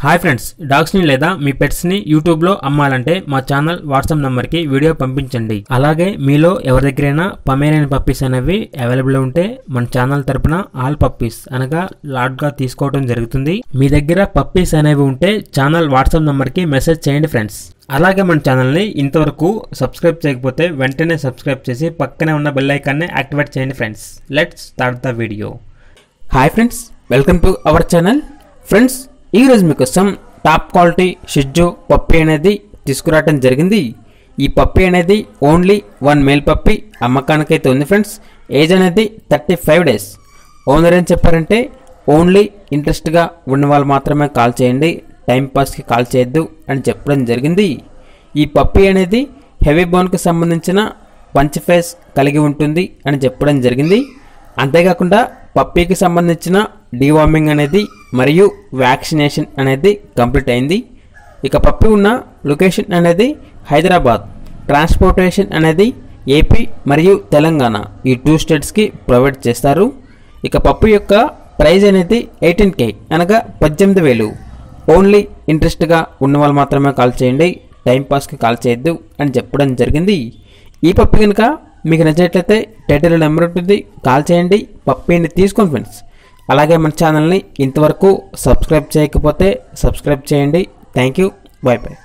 hi friends డాగ్స్ని లేదా మీ పెట్స్ని యూట్యూబ్లో అమ్మాలంటే మా ఛానల్ వాట్సాప్ నెంబర్కి వీడియో పంపించండి అలాగే మీలో ఎవరి దగ్గరైనా పమేరియన్ పప్పీస్ అనేవి అవైలబుల్ ఉంటే మన ఛానల్ తరపున ఆల్ పప్పీస్ అనగా లాట్గా తీసుకోవడం జరుగుతుంది మీ దగ్గర పప్పీస్ అనేవి ఉంటే ఛానల్ వాట్సాప్ నెంబర్కి మెసేజ్ చేయండి ఫ్రెండ్స్ అలాగే మన ఛానల్ని ఇంతవరకు సబ్స్క్రైబ్ చేయకపోతే వెంటనే సబ్స్క్రైబ్ చేసి పక్కనే ఉన్న బెల్ ఐకాన్ని యాక్టివేట్ చేయండి friends let's start the video hi friends welcome to our channel friends ఈరోజు మీకోసం టాప్ క్వాలిటీ షిజ్జు పప్పి అనేది తీసుకురావడం జరిగింది ఈ పప్పి అనేది ఓన్లీ వన్ మేల్ పప్పి అమ్మకానికైతే ఉంది ఫ్రెండ్స్ ఏజ్ అనేది థర్టీ ఫైవ్ డేస్ ఓనర్ ఏం చెప్పారంటే ఓన్లీ ఇంట్రెస్ట్గా ఉన్న వాళ్ళు మాత్రమే కాల్ చేయండి టైం పాస్కి కాల్ చేయొద్దు అని చెప్పడం జరిగింది ఈ పప్పి అనేది హెవీ బోన్కి సంబంధించిన పంచ్ ఫేస్ కలిగి ఉంటుంది అని చెప్పడం జరిగింది అంతేకాకుండా పప్పీకి సంబంధించిన డీవార్మింగ్ అనేది మరియు వ్యాక్సినేషన్ అనేది కంప్లీట్ అయింది ఇక పప్పి ఉన్న లొకేషన్ అనేది హైదరాబాద్ ట్రాన్స్పోర్టేషన్ అనేది ఏపీ మరియు తెలంగాణ ఈ టూ స్టేట్స్కి ప్రొవైడ్ చేస్తారు ఇక పప్పు యొక్క ప్రైజ్ అనేది ఎయిటీన్ కే అనగా పద్దెనిమిది వేలు ఓన్లీ ఇంట్రెస్ట్గా ఉన్న వాళ్ళు మాత్రమే కాల్ చేయండి టైంపాస్కి కాల్ చేయొద్దు అని చెప్పడం జరిగింది ఈ పప్పు కనుక మీకు నచ్చినట్లయితే టైటిల్ నెంబర్ ఉంటుంది కాల్ చేయండి పప్పీని తీసుకోండి ఫ్రెండ్స్ అలాగే మన ఛానల్ని ఇంతవరకు సబ్స్క్రైబ్ చేయకపోతే సబ్స్క్రైబ్ చేయండి థ్యాంక్ యూ బాయ్ బాయ్